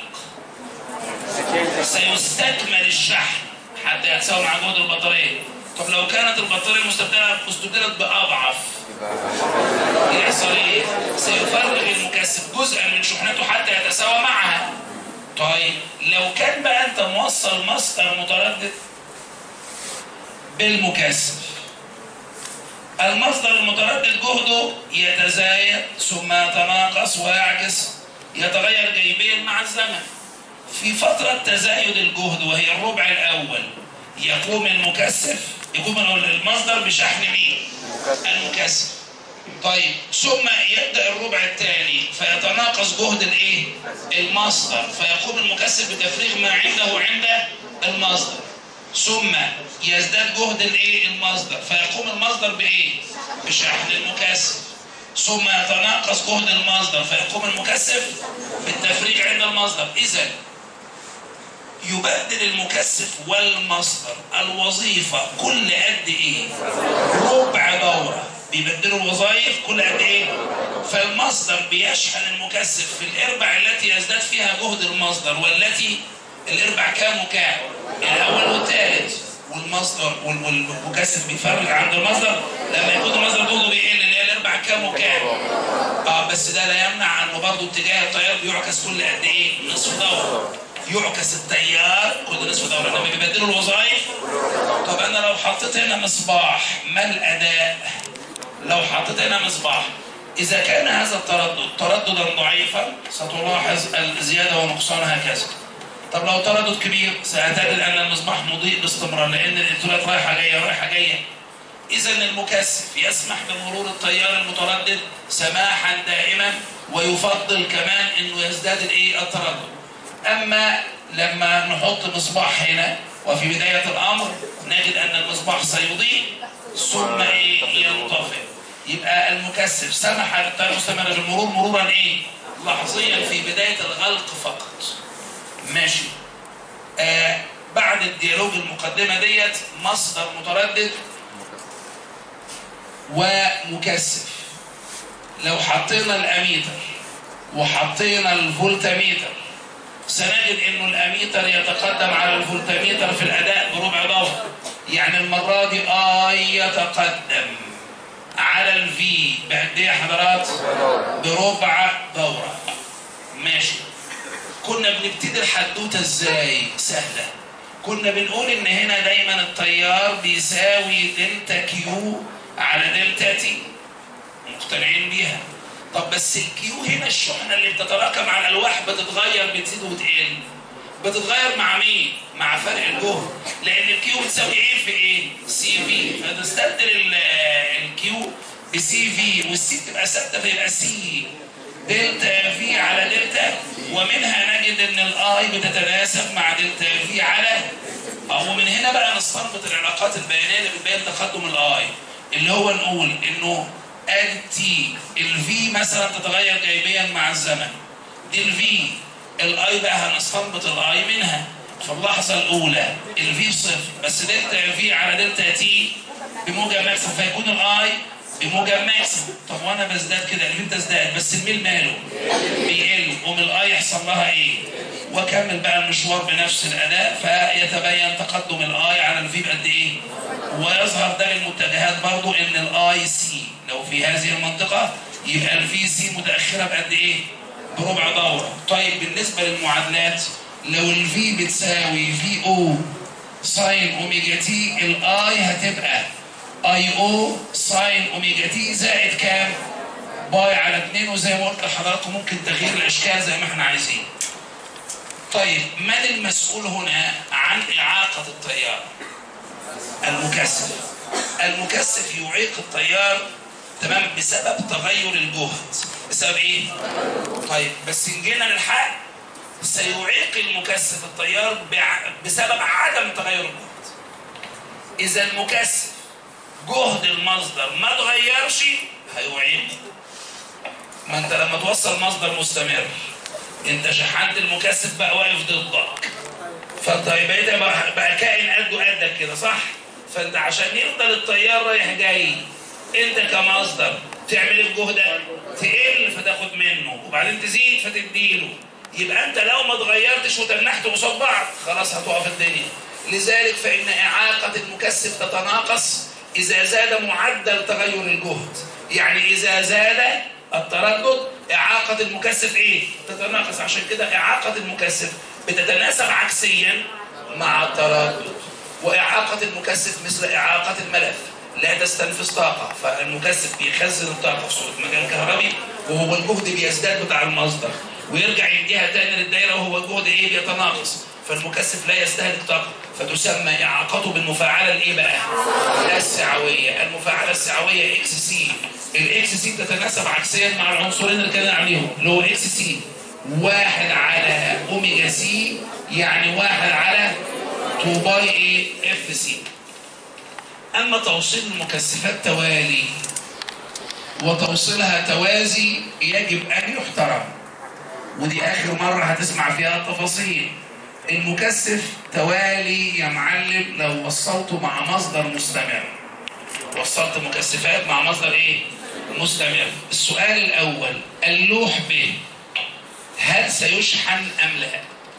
سيستكمل الشحن حتى يتساوي مع جهد البطارية طب لو كانت البطارية مستبدلة استبدلت بأضعف يحصل ايه؟ سيفرغ المكثف جزءا من شحنته حتى يتساوى معها طيب لو كان بقى انت موصل مصدر متردد بالمكثف المصدر المتردد جهده يتزايد ثم يتناقص ويعكس يتغير جيبيا مع الزمن في فترة تزايد الجهد وهي الربع الأول يقوم المكثف يقوم المصدر بشحن مين؟ المكثف طيب ثم يبدأ الربع الثاني فيتناقص جهد الايه؟ المصدر فيقوم المكثف بتفريغ ما عنده عند المصدر ثم يزداد جهد الايه المصدر فيقوم المصدر بايه بشحن المكثف ثم يتناقص جهد المصدر فيقوم المكثف بالتفريغ عند المصدر اذا يبدل المكثف والمصدر الوظيفة كل قد ايه ربع دورة بيبدلوا الوظائف كل قد ايه فالمصدر بيشحن المكثف في الاربع التي يزداد فيها جهد المصدر والتي الاربع كام وكام الاول والثالث والمصدر والمكثف بيفرج عند المصدر لما يكون المصدر جهده بيقل اللي هي الاربع كام وكام اه بس ده لا يمنع انه برضه اتجاه التيار بيعكس كل قد ايه نصف دوره يعكس التيار كل نصف دوره لما بيبدلوا الوظائف طب انا لو حطيت هنا مصباح ما الاداء لو حطيت هنا مصباح إذا كان هذا التردد ترددا ضعيفا ستلاحظ الزيادة ونقصان هكذا طب لو تردد كبير سهتجد ان المصباح مضيء باستمرار لان الالكترونات رايحه جايه رايحه جايه اذا المكثف يسمح بمرور التيار المتردد سماحا دائما ويفضل كمان انه يزداد الايه التردد اما لما نحط مصباح هنا وفي بدايه الامر نجد ان المصباح سيضيء ثم ايه ينطفئ يبقى المكثف سمح للتيار المستمر بالمرور مرورا ايه لحظيا في بدايه الغلق فقط ماشي آه بعد الديالوج المقدمة ديت مصدر متردد ومكثف لو حطينا الاميتر وحطينا الفولتميتر سنجد انه الاميتر يتقدم على الفولتميتر في الاداء بربع دورة يعني المرة دي اي يتقدم على الفي بقد ايه يا حضرات؟ بربع دورة ماشي كنا بنبتدي الحدوته ازاي سهله كنا بنقول ان هنا دايما التيار بيساوي دلتا كيو على دلتا تي مقتنعين بيها طب بس الكيو هنا الشحنه اللي بتتراكم على الالواح بتتغير بتزيد وتقل بتتغير مع مين؟ مع فرق الجهد لان الكيو بتساوي ايه في ايه؟ سي في فتستبدل ال- الكيو بسي في والسي بتبقى ثابته فيبقى سي دلتا في على دلتا ومنها نجد ان الاي بتتناسب مع دلتا في على او من هنا بقى نستنبط العلاقات البيانيه اللي بتبين تقدم الاي اللي هو نقول انه ال تي الفي مثلا تتغير جانبيا مع الزمن دي الفي الاي بقى هنستنبط الاي منها في اللحظه الاولى الفي صفر بس دلتا في على دلتا تي بموجب ماكسيمم فيكون الاي بموجب ماكسيمم طب وانا بزداد كده الفي بتزداد بس الميل ماله بيقل قوم الاي يحصل لها ايه وكمل بقى المشوار بنفس الاداء فيتبين تقدم الاي على الفي بقد ايه ويظهر ده المتجهات برضو ان الاي سي لو في هذه المنطقه يبقى الفي سي متاخره بقد ايه بربع دوره طيب بالنسبه للمعادلات لو الفي بتساوي في او ساين اوميجا تي الاي هتبقى اي او ساين اوميجا تي زائد كام باي على 2 وزي ما قلت لحضراتكم ممكن تغيير الاشكال زي ما احنا عايزين طيب من المسؤول هنا عن اعاقه التيار المكثف المكثف يعيق التيار تمام بسبب تغير الجهد بسبب ايه طيب بس ان جينا للحق سيعيق المكثف التيار بع- بسبب عدم تغير الجهد اذا المكثف جهد المصدر ما اتغيرش هيعيقه ما انت لما توصل مصدر مستمر انت شحنت المكثف بقى واقف ضدك فانت بقيت بقى, بقى كائن قده قدك كده صح؟ فانت عشان يفضل التيار رايح جاي انت كمصدر تعمل ايه بجهدك؟ تقل فتاخد منه وبعدين تزيد فتديله يبقى انت لو ما اتغيرتش وتنحت قصاد بعض خلاص هتقف الدنيا لذلك فان اعاقه المكثف تتناقص اذا زاد معدل تغير الجهد يعني اذا زاد التردد اعاقه المكثف ايه تتناقص عشان كده اعاقه المكثف بتتناسب عكسيا مع التردد واعاقه المكثف مثل اعاقه الملف لا تستنفذ طاقه فالمكثف بيخزن الطاقه في صوره مجال كهربي وهو الجهد بيزداد بتاع المصدر ويرجع يديها تاني للدايره وهو الجهد ايه بيتناقص فالمكثف لا يستهلك طاقه فتسمى اعاقته بالمفاعله الايه بقى؟ السعويه، المفاعله السعويه اكس سي، الاكس سي تتناسب عكسيا مع العنصرين اللي كان عليهم اللي هو اكس سي واحد على اوميجا سي يعني واحد على 2 باي ايه اف سي. اما توصيل المكثفات توالي وتوصيلها توازي يجب ان يحترم. ودي اخر مره هتسمع فيها التفاصيل. المكثف توالي يا معلم لو وصلته مع مصدر مستمر وصلت مكثفات مع مصدر ايه مستمر السؤال الاول اللوح ب هل سيشحن ام لا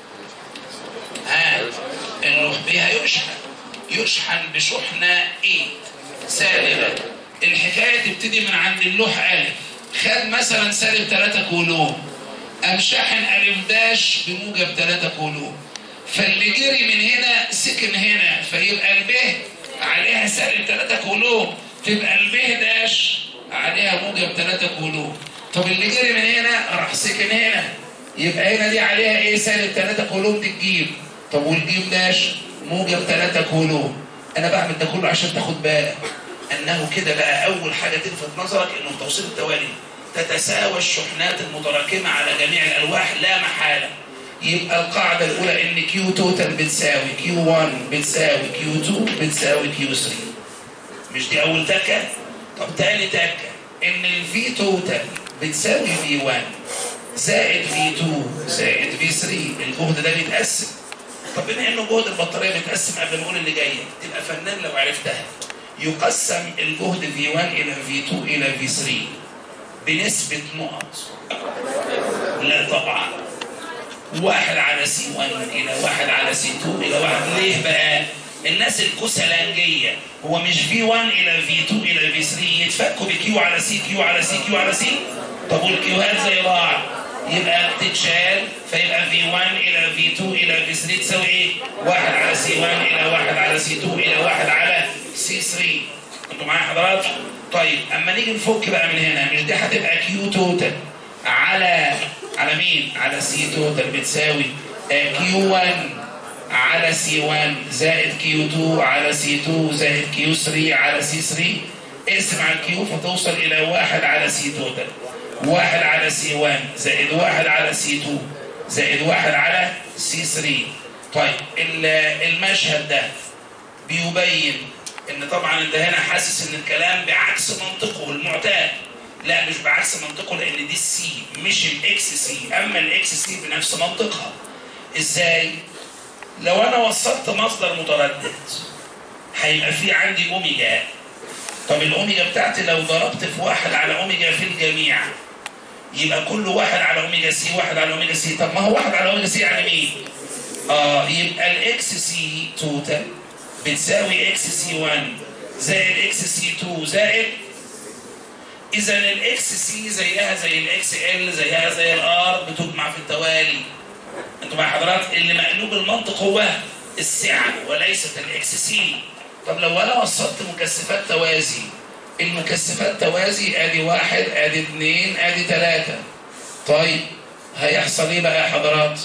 ها اللوح ب هيشحن يشحن بشحنه ايه سالبه الحكايه تبتدي من عند اللوح الف خد مثلا سالب 3 كولوم قام شاحن الف داش بموجب 3 كولوم فاللي جري من هنا سكن هنا فيبقى الب عليها سالب 3 كولوم تبقى الب داش عليها موجب 3 كولوم طب اللي جري من هنا راح سكن هنا يبقى هنا دي عليها ايه سالب 3 كولوم دي الجيم طب والجيم داش موجب 3 كولوم انا بعمل ده كله عشان تاخد بالك انه كده بقى اول حاجه تلفت نظرك انه في توصيل التوالي تتساوى الشحنات المتراكمه على جميع الالواح لا محاله يبقى القاعدة الأولى إن كيو توتال بتساوي كيو 1 بتساوي كيو 2 بتساوي كيو 3 مش دي أول تكة؟ طب تاني تكة إن الفي توتال بتساوي في 1 زائد في 2 زائد في 3 الجهد ده بيتقسم طب بما إنه جهد البطارية بيتقسم قبل ما أقول اللي جاية تبقى فنان لو عرفتها يقسم الجهد في 1 إلى في 2 إلى في 3 بنسبة نقط لا طبعا واحد على سي 1 الى واحد على سي 2 الى واحد ليه بقى؟ الناس الكسلانجيه هو مش في 1 الى في 2 الى في 3 يتفكوا بكيو على سي كيو على سي كيو على سي طب والكيوهات زي بعض يبقى تتشال فيبقى في 1 الى في 2 الى في 3 تساوي ايه؟ واحد على سي 1 الى واحد على سي 2 الى واحد على سي 3 انتوا معايا حضرات؟ طيب اما نيجي نفك بقى من هنا مش دي هتبقى كيو توتال على على مين؟ على سي توتال بتساوي كيو 1 على سي 1 زائد كيو 2 على سي 2 زائد كيو 3 على سي 3 اقسم على الكيو فتوصل الى 1 على سي توتال 1 على سي 1 زائد 1 على سي 2 زائد 1 على سي 3 طيب المشهد ده بيبين ان طبعا انت هنا حاسس ان الكلام بعكس منطقه المعتاد لا مش بعكس منطقه لان دي السي مش الاكس سي اما الاكس سي بنفس منطقها ازاي لو انا وصلت مصدر متردد هيبقى في عندي اوميجا طب الاوميجا بتاعتي لو ضربت في واحد على اوميجا في الجميع يبقى كل واحد على اوميجا سي واحد على اوميجا سي طب ما هو واحد على اوميجا سي يعني مين؟ اه يبقى الاكس سي توتال بتساوي اكس سي 1 زائد اكس سي 2 زائد اذا الاكس سي زيها زي الاكس ال زيها زي الار بتجمع في التوالي انتوا مع حضرات اللي مقلوب المنطق هو السعه وليست الاكس سي طب لو انا وصلت مكثفات توازي المكثفات توازي ادي واحد ادي اثنين ادي ثلاثه طيب هيحصل ايه بقى يا حضرات؟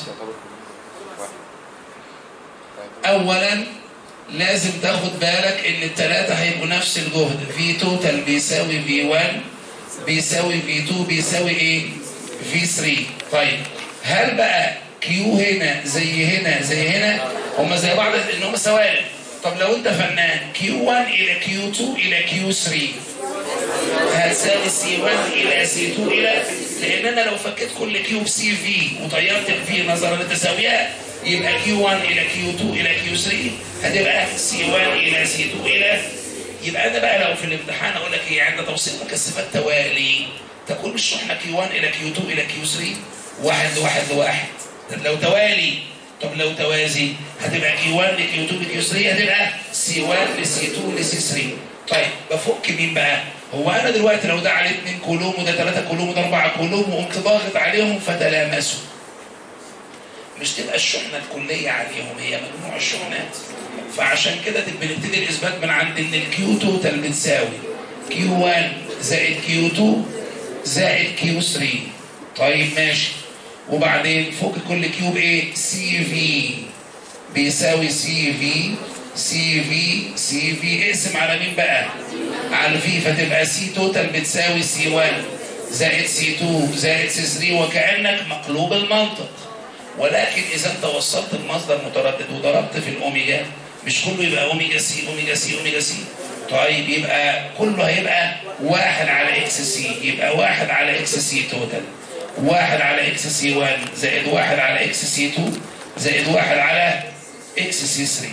اولا لازم تاخد بالك ان الثلاثه هيبقوا نفس الجهد في توتال بيساوي في 1 بيساوي في 2 بيساوي ايه في 3 طيب هل بقى كيو هنا زي هنا زي هنا هم زي بعض ان هم سوالف طب لو انت فنان كيو 1 الى كيو 2 الى كيو 3 هتساوي سي 1 الى سي 2 الى لان انا لو فكيت كل كيو بسي في وطيرت الفي نظرا للتساويات يبقى كيو 1 الى كيو 2 الى كيو 3 هتبقى سي 1 الى سي 2 الى يبقى انا بقى لو في الامتحان اقول لك ايه عند توصيل مكثفات توالي تكون الشحنه كيو 1 الى كيو 2 الى كيو 3 واحد لواحد لواحد طب لو توالي طب لو توازي هتبقى كيو 1 لكيو 2 لكيو 3 هتبقى سي 1 لسي 2 لسي 3 طيب بفك مين بقى؟ هو انا دلوقتي لو ده عليه 2 كولوم وده 3 كولوم وده 4 كولوم وقمت ضاغط عليهم فتلامسوا مش تبقى الشحنه الكليه عليهم هي مجموع الشحنات فعشان كده بنبتدي الاثبات من عند ان الكيو توتال بتساوي كيو 1 زائد كيو 2 زائد كيو 3 طيب ماشي وبعدين فوق كل كيوب ايه سي في بيساوي سي في سي في سي في اقسم على مين بقى على الفي فتبقى سي توتال بتساوي سي 1 زائد سي 2 زائد سي 3 وكانك مقلوب المنطق ولكن اذا انت وصلت المصدر متردد وضربت في الاوميجا مش كله يبقى اوميجا سي اوميجا سي اوميجا سي طيب يبقى كله هيبقى واحد على اكس سي يبقى واحد على اكس سي توتال واحد على اكس سي 1 زائد واحد على اكس سي 2 زائد واحد على اكس سي 3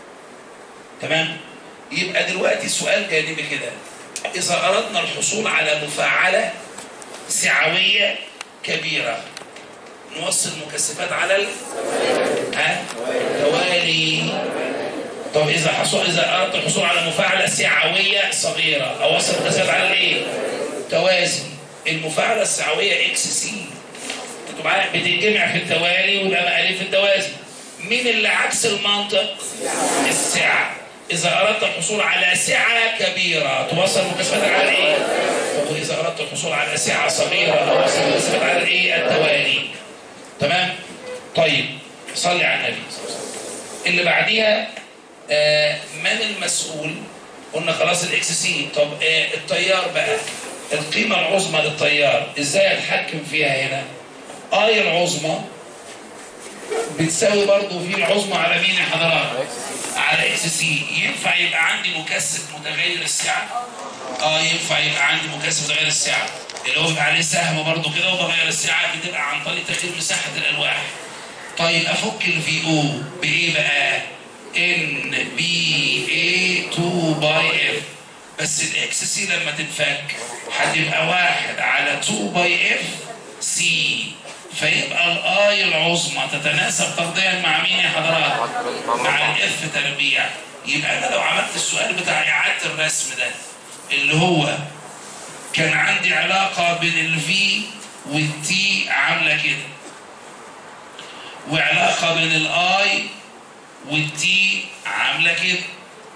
تمام يبقى دلوقتي سؤال جانبي كده اذا اردنا الحصول على مفاعله سعويه كبيره نوصل مكثفات على ال ها توالي طب اذا حصل اذا اردت الحصول على مفاعله سعويه صغيره اوصل مكثفات على الايه؟ توازي المفاعله السعويه اكس سي انتوا معايا بتتجمع في التوالي ويبقى مقاليف في التوازي مين اللي عكس المنطق؟ السعه إذا أردت الحصول على سعة كبيرة توصل مكثفات على إيه؟ طب إذا أردت الحصول على سعة صغيرة أوصل مكثفات على إيه؟ التوالي. تمام؟ طيب صلي على النبي اللي بعديها آه من المسؤول؟ قلنا خلاص الاكس سي طب آه التيار بقى القيمة العظمى للتيار ازاي اتحكم فيها هنا؟ اي العظمى بتساوي برضه في العظمى على مين يا حضرات؟ على اكس سي ينفع يبقى عندي مكثف متغير السعه؟ اه ينفع يبقى عندي مكثف متغير السعه اللي هو بيبقى عليه سهم برضه كده وبغير السعه بتبقى عن طريق تغيير مساحه الالواح. طيب افك الفي او بايه بقى؟ ان بي اي 2 باي اف بس الاكس سي لما تتفك هتبقى واحد على 2 باي اف سي فيبقى الاي العظمى تتناسب طرديا مع مين يا حضرات؟ مع الاف تربيع يبقى انا لو عملت السؤال بتاع اعاده الرسم ده اللي هو كان عندي علاقه بين الفي والتي عامله كده وعلاقه بين الاي والتي عامله كده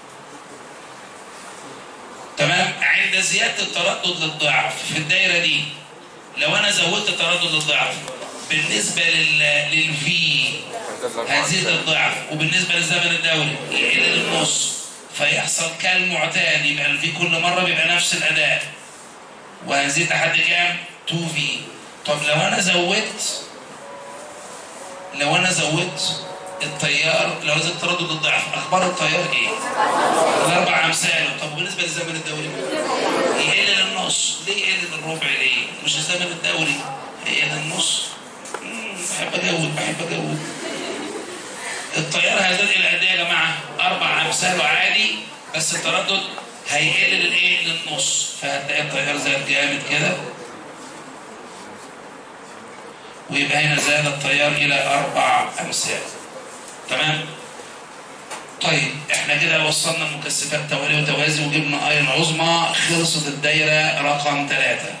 تمام عند زياده التردد للضعف في الدايره دي لو انا زودت التردد للضعف بالنسبه لل للفي هتزيد الضعف وبالنسبه للزمن الدوري يقل للنص فيحصل كالمعتاد يبقى في كل مره بيبقى نفس الاداء وهنزيد لحد كام؟ 2 في طب لو انا زودت لو انا زودت التيار لو زدت تردد الضعف اخبار التيار ايه؟ الاربع امثاله طب بالنسبه للزمن الدوري يقل للنص ليه يقل للربع ليه؟ مش الزمن الدوري يقل للنص مم، بحب اجود بحب اجود التيار هيزداد الى قد ايه يا جماعه؟ اربع امثاله عادي بس التردد هيقل للايه؟ للنص فهتلاقي التيار زاد جامد كده ويبقى هنا زاد التيار الى اربع امثال تمام؟ طيب احنا كده وصلنا مكثفات توالي وتوازي وجبنا اي العظمى خلصت الدايره رقم ثلاثه